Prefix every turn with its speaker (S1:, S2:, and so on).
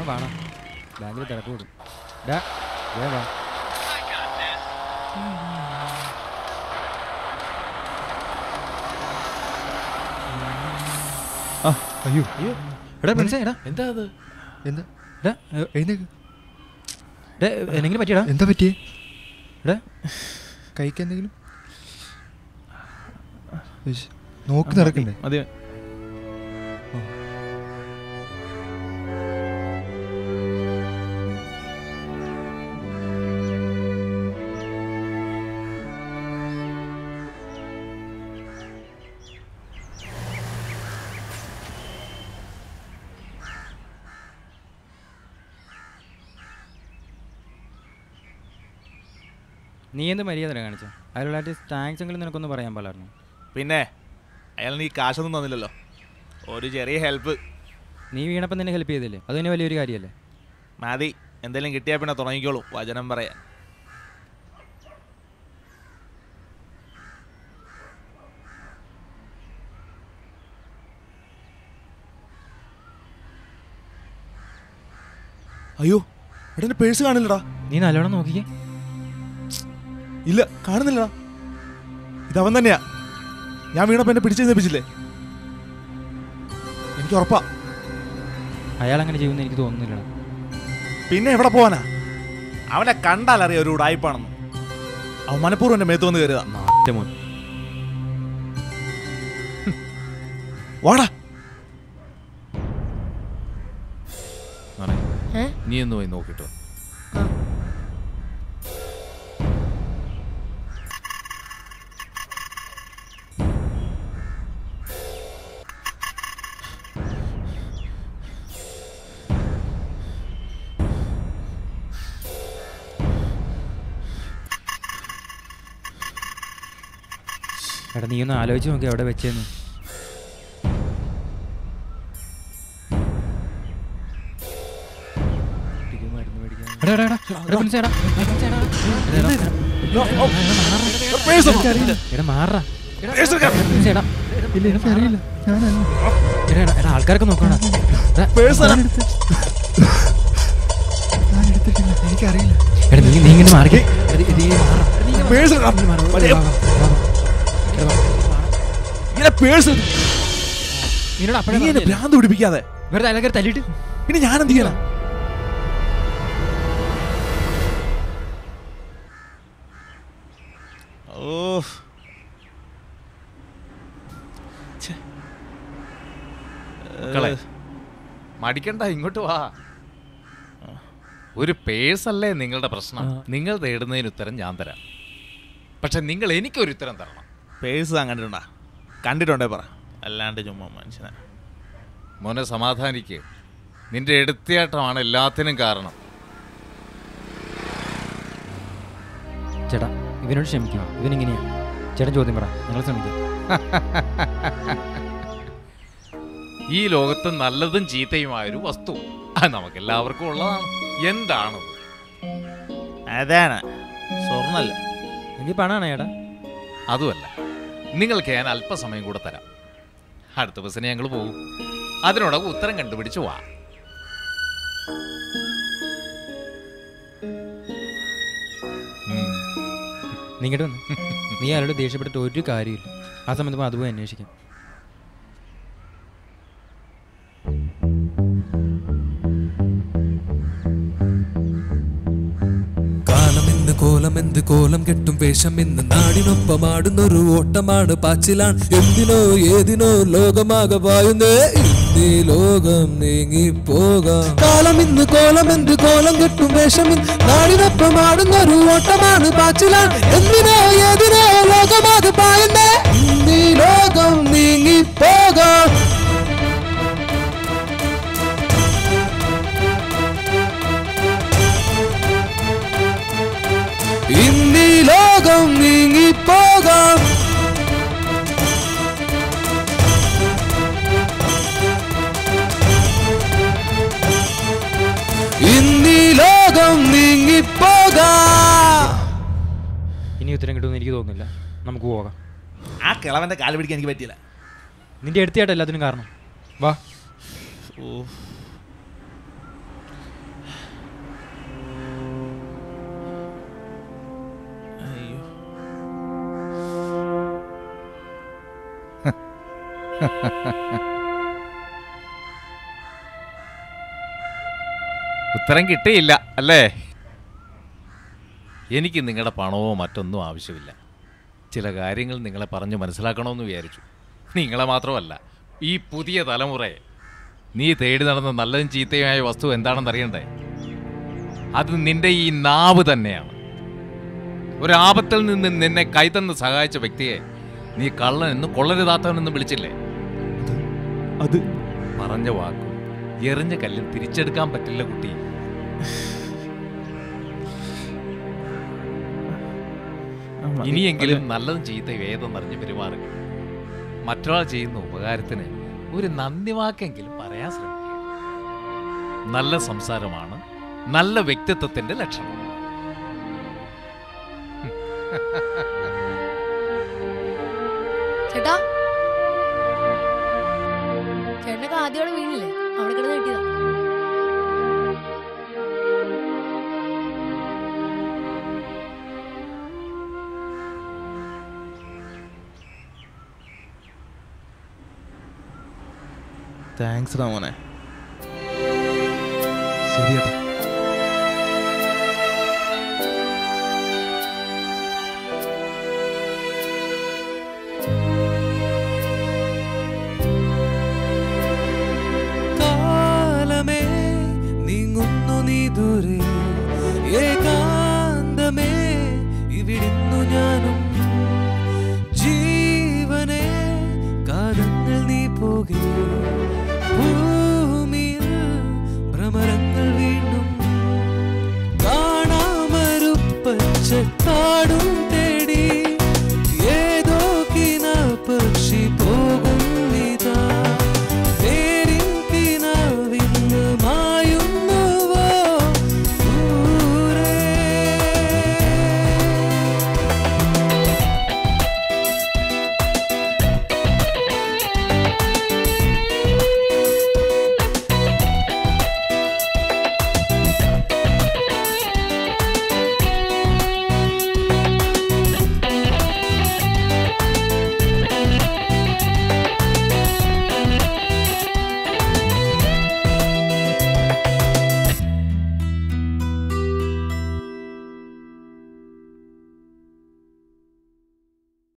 S1: വേഗം വാടാ ബാങ്കിൽ തിരക്ക് കൂടും ഡാ വേഗം വാ
S2: ആ അയ്യോ
S1: അയ്യോ എടാ പ്രിൻസേ എടാ
S3: എന്താ അത്
S2: എന്താ
S1: ഡാ ഏ,
S2: എഴുന്നേക്ക്
S1: ഡാ എന്തെങ്കിലും പറ്റിയടാ
S2: എന്താ പറ്റിയേ
S1: ഡാ
S2: കൈക്ക് എന്തെങ്കിലും ഇശ്ശ്, നോക്കി നടക്കണ്ടേ
S3: അതെ
S1: നീ എന്ത് മര്യാദ കാണിച്ച അയാളായിട്ട് താങ്ക്സ് എങ്കിലും നിനക്കൊന്ന് പറയാൻ പാലായിരുന്നു
S4: പിന്നെ അയാൾ നീ കാശൊന്നും തന്നില്ലല്ലോ ഒരു ചെറിയ ഹെൽപ്പ്
S1: നീ വീണപ്പം നിന്നെ ഹെൽപ്പ് ചെയ്തില്ലേ അത് തന്നെ വലിയൊരു കാര്യമല്ലേ
S4: മതി എന്തെങ്കിലും കിട്ടിയാൽ പിന്നെ തുടങ്ങിക്കോളൂ വചനം പറയാൻ അയ്യോ എടാ എൻ്റെ പേഴ്സ് കാണില്ലടാ
S1: നീ നല്ലോണം നോക്കിക്കേ
S4: ഇല്ല കാണുന്നില്ലടാ ഇതവൻ തന്നെയാ ഞാൻ വീണപ്പോൾ എന്നെ പിടിച്ചു നിപ്പിച്ചില്ലേ എനിക്ക് ഉറപ്പാ
S1: അയാൾ അങ്ങനെ ചെയ്യുമെന്ന് എനിക്ക് തോന്നുന്നില്ലടാ
S4: പിന്നെ എവിടെ പോവാനാ അവനെ കണ്ടാലറിയാം ഒരു ഉടായ്പാണെന്ന് അവൻ മനഃപൂർവ്വം എൻ്റെ മേത്ത് വന്ന് കയറിയതാ
S1: മാറ്റ മോൻ
S4: വാടാ
S3: മോനെ, നീ ഒന്ന് പോയി നോക്കിട്ടോ
S1: എടാ നീ ഒന്ന് ആലോചിച്ച് നോക്കി എവിടെ വെച്ചേന്ന് എടാ, എടാ, എടാ. എടാ, പ്രിൻസേ, എടാ. പ്രിൻസേ, എടാ. എടാ, എടാ. എടാ, മാറടാ. എടാ, പ്രിൻസേ, എടാ.
S2: ഇല്ല എനിക്കറിയില്ല ഞാനല്ല
S1: എടാ, എടാ, എടാ, ആൾക്കാരൊക്കെ നോക്കണ
S2: ഞാൻ എടുത്തിട്ടില്ല എനിക്കറിയില്ല
S1: എടാ നീ നീ ഇങ്ങനെ മാറി നീ മാറാ. എടാ, നീ ഇങ്ങനെ
S4: പേഴ്സ്
S1: മാറ്. നീ മാറ്.
S4: വലിയ-
S1: വാ, വാ, വാ, വാ. എടാ, വാ.
S4: ഇങ്ങനെ പേഴ്സ്
S1: നിന്നോട് അപ്പഴേ
S4: നീ എന്നെ
S1: പറഞ്ഞില്ലേ?
S4: ഭ്രാന്ത് പിടിപ്പിക്കാതെ
S1: വെറുതെ അയൽക്കാർ തല്ലിട്ട്
S4: പിന്നെ ഞാൻ എന്ത് ചെയ്യണം ഓ
S3: മക്കളെ മടിക്കണ്ട ഇങ്ങോട്ട് വാ ഒരു പേഴ്സല്ലേ നിങ്ങളുടെ പ്രശ്നം നിങ്ങൾ തേടുന്നതിന് ഉത്തരം ഞാൻ തരാം പക്ഷെ നിങ്ങൾ എനിക്കൊരു ഉത്തരം തരണം
S4: പേഴ്സ് താൻ കണ്ടിട്ടുണ്ടാ കണ്ടിട്ടുണ്ടേ പറ അല്ലാണ്ട് ചുമ്മാ മനുഷ്യനെ
S3: മോനെ സമാധാനിക്ക് നിന്റെ എടുത്തിയാട്ടമാണ് എല്ലാത്തിനും കാരണം
S1: ചേട്ടാ ഇവനോട് ക്ഷമിക്കണം ഇവനിങ്ങനെയാ ചേട്ടൻ ചോദ്യം പറ ഞങ്ങൾ ശ്രമിക്കാം
S3: ഈ ലോകത്ത് നല്ലതും ചീത്തയുമായൊരു വസ്തു അത് നമുക്ക് എല്ലാവർക്കും ഉള്ളതാണ് എന്താണത്
S4: അതാണ് സ്വർണ്ണല്ല
S1: എങ്കിൽ പണാണ് ചേട്ടാ
S3: അതുമല്ല നിങ്ങൾക്ക് ഞാൻ അല്പസമയം കൂടെ തരാം അടുത്ത ബസ്സിന് ഞങ്ങൾ പോകും അതിനോടൊക്കെ ഉത്തരം കണ്ടുപിടിച്ച് വാ ഉം.
S1: നീ ഇങ്ങോട്ട് വന്നു നീ അയാളോട് ദേഷ്യപ്പെട്ടിട്ട് ഒരു കാര്യമില്ല ആ സമയത്ത് അത് പോയി അന്വേഷിക്കാം
S5: കാലമെന്ന് കോലമെന്ത് കോലം കെട്ടും വേഷം ഇന്ന് നാടിനൊപ്പമാടുന്നൊരു ഓട്ടമാണ് പാച്ചിലാൻ എന്തിനോ ഏതിനോ ലോകമാകെ പായുന്നേ ഇന്നീ ലോകം നീങ്ങിപ്പോകാം കാലം ഇന്ന് കോലമെന്ത് കോലം കെട്ടും വേഷം ഇന്ന് നാടിനൊപ്പമാടുന്നൊരു ഓട്ടമാണ് പാച്ചിലാൻ എന്തിനോ ഏതിനോ ലോകമാകെ പായുന്നേ ഇന്നീ ലോകം നീങ്ങിപ്പോകാം ഇന്നീ ലോകം നീങ്ങിപ്പോകാം ഇന്നീ ലോകം നീങ്ങിപ്പോകാം
S1: ഇനി ഉത്തരം കിട്ടുമെന്ന് എനിക്ക് തോന്നുന്നില്ല നമുക്ക് പോകാം
S4: ആ കിളവന്റെ കാല് പിടിക്കാൻ എനിക്ക് പറ്റിയില്ല
S1: നിന്റെ എടുത്തിയായിട്ട് എല്ലാത്തിനും കാരണം വാ
S4: ഓ
S3: ഉത്തരം കിട്ടിയില്ല അല്ലേ എനിക്ക് നിങ്ങളുടെ പണമോ മറ്റൊന്നും ആവശ്യമില്ല ചില കാര്യങ്ങൾ നിങ്ങളെ പറഞ്ഞ് മനസ്സിലാക്കണമെന്ന് വിചാരിച്ചു നിങ്ങളെ മാത്രമല്ല ഈ പുതിയ തലമുറയെ നീ തേടി നടന്ന നല്ലതും ചീത്തയുമായ വസ്തു എന്താണെന്ന് അറിയണ്ടേ അത് നിന്റെ ഈ നാവ് തന്നെയാണ് ഒരാപത്തിൽ നിന്ന് നിന്നെ കൈതന്ന് സഹായിച്ച വ്യക്തിയെ നീ കള്ളനെന്ന് കൊള്ളരുതാത്തവനെന്ന് വിളിച്ചില്ലേ
S4: അത്
S3: പറഞ്ഞ വാക്കും എറിഞ്ഞ കല്ലും തിരിച്ചെടുക്കാൻ പറ്റില്ല കുട്ടി ഇനിയെങ്കിലും നല്ലതും ചീത്തയും ഏതെന്നറിഞ്ഞ് പെരുമാറുക മറ്റൊരാൾ ചെയ്യുന്ന ഉപകാരത്തിന് ഒരു നന്ദി വാക്കെങ്കിലും പറയാൻ ശ്രമിക്കുക നല്ല സംസാരമാണ് നല്ല വ്യക്തിത്വത്തിന്റെ ലക്ഷണം
S6: ചേട്ടാ ചേട്ടനൊക്കെ ആദ്യം അവിടെ വീണില്ലേ അവിടെ കിടന്ന് കിട്ടിയതാ
S2: താങ്ക്സ് ഡാ മോനെ ശരിയേട്ടാ
S5: കാലമേ നീങ്ങുന്നു നീ ദൂരെ ഏകാന്തമേ ഇവിടുന്നു ഞാനും ജീവനെ കാലങ്ങൾ നീ പോകെ ഭൂമിയിൽ ഭ്രമരങ്ങൾ വീണ്ടും കാണാമൊരു പച്ചക്കാടും